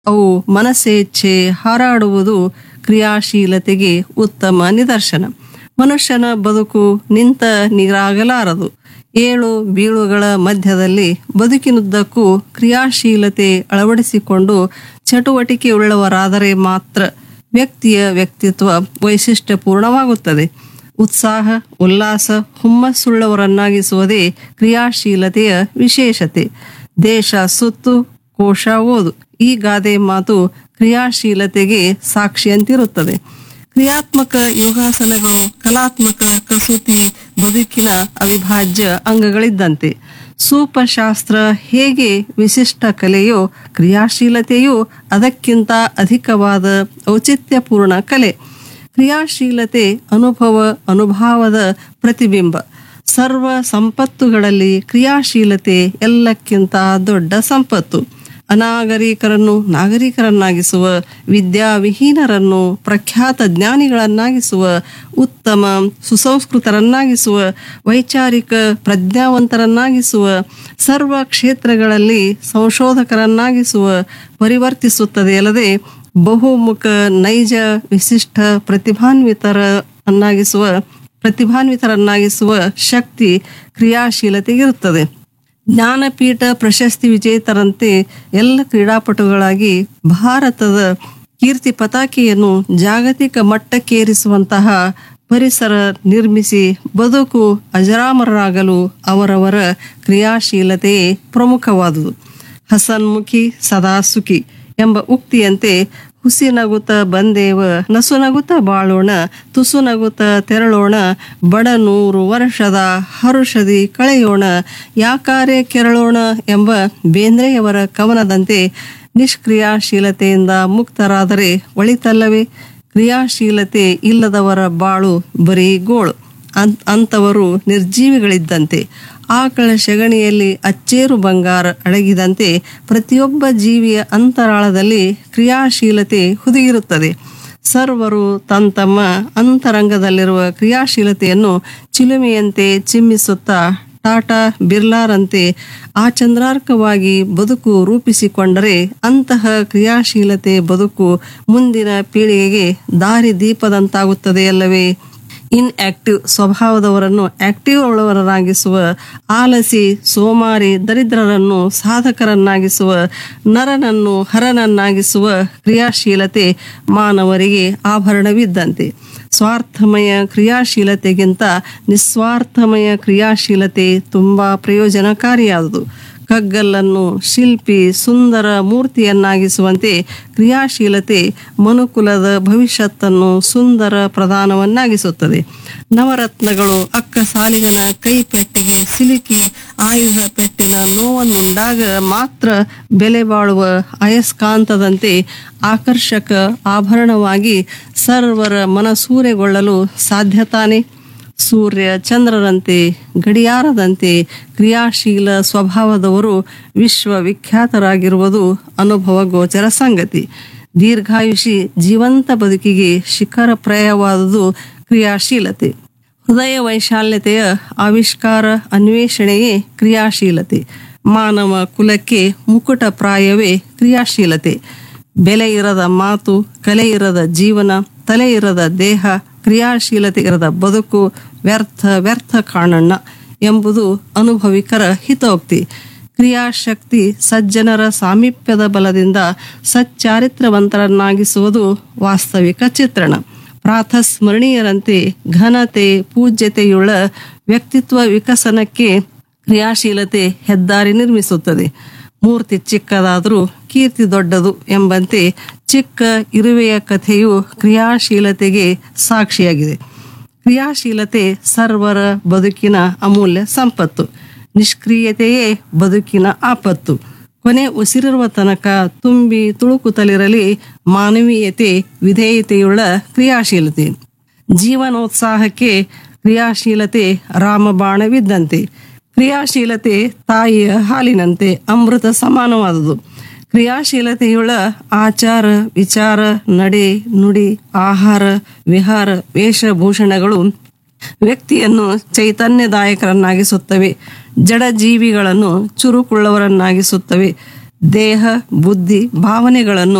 ಅವು ಮನಸ್ಸೇಚ್ಛೆ ಹಾರಾಡುವುದು ಕ್ರಿಯಾಶೀಲತೆಗೆ ಉತ್ತಮ ನಿದರ್ಶನ ಮನುಷ್ಯನ ಬದುಕು ನಿಂತ ನೀರಾಗಲಾರದು ಏಳು ಬೀಳುಗಳ ಮಧ್ಯದಲ್ಲಿ ಬದುಕಿನುದ್ದಕ್ಕೂ ಕ್ರಿಯಾಶೀಲತೆ ಅಳವಡಿಸಿಕೊಂಡು ಚಟುವಟಿಕೆಯುಳ್ಳವರಾದರೆ ಮಾತ್ರ ವ್ಯಕ್ತಿಯ ವ್ಯಕ್ತಿತ್ವ ವೈಶಿಷ್ಟ್ಯಪೂರ್ಣವಾಗುತ್ತದೆ ಉತ್ಸಾಹ ಉಲ್ಲಾಸ ಹುಮ್ಮಸ್ಸುಳ್ಳವರನ್ನಾಗಿಸುವುದೇ ಕ್ರಿಯಾಶೀಲತೆಯ ವಿಶೇಷತೆ ದೇಶ ಸುತ್ತು ಕೋಶ ಓದು ಈ ಗಾದೆ ಮಾತು ಕ್ರಿಯಾಶೀಲತೆಗೆ ಸಾಕ್ಷಿಯಂತಿರುತ್ತದೆ ಕ್ರಿಯಾತ್ಮಕ ಯೋಗಾಸನಗಳು ಕಲಾತ್ಮಕ ಕಸೂತಿ ಬದುಕಿನ ಅವಿಭಾಜ್ಯ ಅಂಗಗಳಿದ್ದಂತೆ ಸೂಪಶಾಸ್ತ್ರ ಹೇಗೆ ವಿಶಿಷ್ಟ ಕಲೆಯೋ ಕ್ರಿಯಾಶೀಲತೆಯೂ ಅದಕ್ಕಿಂತ ಅಧಿಕವಾದ ಔಚಿತ್ಯಪೂರ್ಣ ಕಲೆ ಕ್ರಿಯಾಶೀಲತೆ ಅನುಭವ ಅನುಭಾವದ ಪ್ರತಿಬಿಂಬ ಸರ್ವ ಸಂಪತ್ತುಗಳಲ್ಲಿ ಕ್ರಿಯಾಶೀಲತೆ ಎಲ್ಲಕ್ಕಿಂತ ದೊಡ್ಡ ಸಂಪತ್ತು ಅನಾಗರಿಕರನ್ನು ನಾಗರಿಕರನ್ನಾಗಿಸುವ ವಿದ್ಯಾವಿಹೀನರನ್ನು ಪ್ರಖ್ಯಾತ ಜ್ಞಾನಿಗಳನ್ನಾಗಿಸುವ ಉತ್ತಮ ಸುಸಂಸ್ಕೃತರನ್ನಾಗಿಸುವ ವೈಚಾರಿಕ ಪ್ರಜ್ಞಾವಂತರನ್ನಾಗಿಸುವ ಸರ್ವ ಕ್ಷೇತ್ರಗಳಲ್ಲಿ ಸಂಶೋಧಕರನ್ನಾಗಿಸುವ ಪರಿವರ್ತಿಸುತ್ತದೆಯಲ್ಲದೆ ಬಹುಮುಖ ನೈಜ ವಿಶಿಷ್ಟ ಪ್ರತಿಭಾನ್ವಿತರನ್ನಾಗಿಸುವ ಪ್ರತಿಭಾನ್ವಿತರನ್ನಾಗಿಸುವ ಶಕ್ತಿ ಕ್ರಿಯಾಶೀಲತೆಗಿರುತ್ತದೆ ಜ್ಞಾನಪೀಠ ಪ್ರಶಸ್ತಿ ವಿಜೇತರಂತೆ ಎಲ್ಲ ಕ್ರೀಡಾಪಟುಗಳಾಗಿ ಭಾರತದ ಕೀರ್ತಿ ಪತಾಕೆಯನ್ನು ಜಾಗತಿಕ ಮಟ್ಟಕ್ಕೇರಿಸುವಂತಹ ಪರಿಸರ ನಿರ್ಮಿಸಿ ಬದುಕು ಅಜರಾಮರರಾಗಲು ಅವರವರ ಕ್ರಿಯಾಶೀಲತೆಯೇ ಪ್ರಮುಖವಾದುದು ಹಸನ್ಮುಖಿ ಸದಾ ಸುಖಿ ಎಂಬ ಉಕ್ತಿಯಂತೆ ಹುಸಿ ನಗುತ್ತ ಬಂದೇವ ನಸು ನಗುತ್ತ ಬಾಳೋಣ ತುಸು ನಗುತ್ತ ತೆರಳೋಣ ಬಡ ನೂರು ವರ್ಷದ ಹರುಷದಿ ಕಳೆಯೋಣ ಯಾಕಾರೆ ಕೆರಳೋಣ ಎಂಬ ಬೇಂದ್ರೆಯವರ ಕವನದಂತೆ ನಿಷ್ಕ್ರಿಯಾಶೀಲತೆಯಿಂದ ಮುಕ್ತರಾದರೆ ಒಳಿತಲ್ಲವೇ ಕ್ರಿಯಾಶೀಲತೆ ಇಲ್ಲದವರ ಬಾಳು ಬರೀ ಗೋಳು ಅಂ ಅಂಥವರು ನಿರ್ಜೀವಿಗಳಿದ್ದಂತೆ ಆಕಳ ಸೆಗಣಿಯಲ್ಲಿ ಅಚ್ಚೇರು ಬಂಗಾರ ಅಡಗಿದಂತೆ ಪ್ರತಿಯೊಬ್ಬ ಜೀವಿಯ ಅಂತರಾಳದಲ್ಲಿ ಕ್ರಿಯಾಶೀಲತೆ ಹುದುಗಿರುತ್ತದೆ ಸರ್ವರು ತಮ್ಮ ತಮ್ಮ ಅಂತರಂಗದಲ್ಲಿರುವ ಕ್ರಿಯಾಶೀಲತೆಯನ್ನು ಚಿಲುಮೆಯಂತೆ ಚಿಮ್ಮಿಸುತ್ತಾ ಟಾಟಾ ಬಿರ್ಲಾರಂತೆ ಆ ಚಂದ್ರಾರ್ಕವಾಗಿ ಬದುಕು ರೂಪಿಸಿಕೊಂಡರೆ ಅಂತಹ ಕ್ರಿಯಾಶೀಲತೆ ಬದುಕು ಮುಂದಿನ ಪೀಳಿಗೆಗೆ ದಾರಿ ದೀಪದಂತಾಗುತ್ತದೆಯಲ್ಲವೇ ಇನ್ಆಕ್ಟಿವ್ ಸ್ವಭಾವದವರನ್ನು ಆಕ್ಟಿವ್ ಉಳ್ಳವರನ್ನಾಗಿಸುವ ಆಲಸಿ ಸೋಮಾರಿ ದರಿದ್ರರನ್ನು ಸಾಧಕರನ್ನಾಗಿಸುವ ನರನನ್ನು ಹರನನ್ನಾಗಿಸುವ ಕ್ರಿಯಾಶೀಲತೆ ಮಾನವರಿಗೆ ಆಭರಣವಿದ್ದಂತೆ ಸ್ವಾರ್ಥಮಯ ಕ್ರಿಯಾಶೀಲತೆಗಿಂತ ನಿಸ್ವಾರ್ಥಮಯ ಕ್ರಿಯಾಶೀಲತೆ ತುಂಬಾ ಪ್ರಯೋಜನಕಾರಿಯಾದುದು ಕಗ್ಗಲ್ಲನ್ನು ಶಿಲ್ಪಿ ಸುಂದರ ಮೂರ್ತಿಯನ್ನಾಗಿಸುವಂತೆ ಕ್ರಿಯಾಶೀಲತೆ ಮನುಕುಲದ ಭವಿಷ್ಯತ್ತನ್ನು ಸುಂದರ ಪ್ರಧಾನವನ್ನಾಗಿಸುತ್ತದೆ ನವರತ್ನಗಳು ಅಕ್ಕ ಸಾಲಿಗನ ಕೈ ಪೆಟ್ಟಿಗೆ ಸಿಲುಕಿ ಆಯುಧ ಪೆಟ್ಟಿನ ನೋವನ್ನುಂಡಾಗ ಮಾತ್ರ ಬೆಲೆ ಬಾಳುವ ಅಯಸ್ಕಾಂತದಂತೆ ಆಕರ್ಷಕ ಆಭರಣವಾಗಿ ಸರ್ವರ ಮನಸೂರೆಗೊಳ್ಳಲು ಸಾಧ್ಯತಾನೆ ಸೂರ್ಯ ಚಂದ್ರರಂತೆ ಗಡಿಯಾರದಂತೆ ಕ್ರಿಯಾಶೀಲ ಸ್ವಭಾವದವರು ವಿಶ್ವವಿಖ್ಯಾತರಾಗಿರುವುದು ಅನುಭವ ಗೋಚರ ಸಂಗತಿ ದೀರ್ಘಾಯುಷಿ ಜೀವಂತ ಬದುಕಿಗೆ ಶಿಖರಪ್ರಾಯವಾದುದು ಕ್ರಿಯಾಶೀಲತೆ ಹೃದಯ ವೈಶಾಲ್ಯತೆಯ ಆವಿಷ್ಕಾರ ಅನ್ವೇಷಣೆಯೇ ಕ್ರಿಯಾಶೀಲತೆ ಮಾನವ ಕುಲಕ್ಕೆ ಮುಕುಟಪ್ರಾಯವೇ ಕ್ರಿಯಾಶೀಲತೆ ಬೆಲೆ ಇರದ ಮಾತು ಕಲೆ ಇರದ ಜೀವನ ತಲೆ ಇರದ ದೇಹ ಕ್ರಿಯಾಶೀಲತೆ ಇರದ ಬದುಕು ವ್ಯರ್ಥ ವ್ಯರ್ಥ ಕಾಣಣ್ಣ ಎಂಬುದು ಅನುಭವಿಕರ ಹಿತೋಕ್ತಿ ಕ್ರಿಯಾಶಕ್ತಿ ಸಜ್ಜನರ ಸಾಮೀಪ್ಯದ ಬಲದಿಂದ ಸಚ್ಚಾರಿತ್ರವಂತರನ್ನಾಗಿಸುವುದು ವಾಸ್ತವಿಕ ಚಿತ್ರಣ ಪ್ರಾತಸ್ಮರಣೀಯರಂತೆ ಘನತೆ ಪೂಜ್ಯತೆಯುಳ್ಳ ವ್ಯಕ್ತಿತ್ವ ವಿಕಸನಕ್ಕೆ ಕ್ರಿಯಾಶೀಲತೆ ಹೆದ್ದಾರಿ ನಿರ್ಮಿಸುತ್ತದೆ ಮೂರ್ತಿ ಚಿಕ್ಕದಾದರೂ ಕೀರ್ತಿ ದೊಡ್ಡದು ಎಂಬಂತೆ ಚಿಕ್ಕ ಇರುವೆಯ ಕಥೆಯು ಕ್ರಿಯಾಶೀಲತೆಗೆ ಸಾಕ್ಷಿಯಾಗಿದೆ ಕ್ರಿಯಾಶೀಲತೆ ಸರ್ವರ ಬದುಕಿನ ಅಮೂಲ್ಯ ಸಂಪತ್ತು ನಿಷ್ಕ್ರಿಯತೆಯೇ ಬದುಕಿನ ಆಪತ್ತು ಕೊನೆ ಉಸಿರಿರುವ ತನಕ ತುಂಬಿ ತುಳುಕುತ್ತಲಿರಲಿ ಮಾನವೀಯತೆ ವಿಧೇಯತೆಯುಳ್ಳ ಕ್ರಿಯಾಶೀಲತೆ ಜೀವನೋತ್ಸಾಹಕ್ಕೆ ಕ್ರಿಯಾಶೀಲತೆ ರಾಮಬಾಣವಿದ್ದಂತೆ ಕ್ರಿಯಾಶೀಲತೆ ತಾಯಿಯ ಹಾಲಿನಂತೆ ಅಮೃತ ಸಮಾನವಾದುದು ಕ್ರಿಯಾಶೀಲತೆಯುಳ್ಳ ಆಚಾರ ವಿಚಾರ ನಡೆ ನುಡಿ ಆಹಾರ ವಿಹಾರ ವೇಷಭೂಷಣಗಳು ವ್ಯಕ್ತಿಯನ್ನು ಚೈತನ್ಯದಾಯಕರನ್ನಾಗಿಸುತ್ತವೆ ಜಡ ಜೀವಿಗಳನ್ನು ಚುರುಕುಳ್ಳವರನ್ನಾಗಿಸುತ್ತವೆ ದೇಹ ಬುದ್ಧಿ ಭಾವನೆಗಳನ್ನು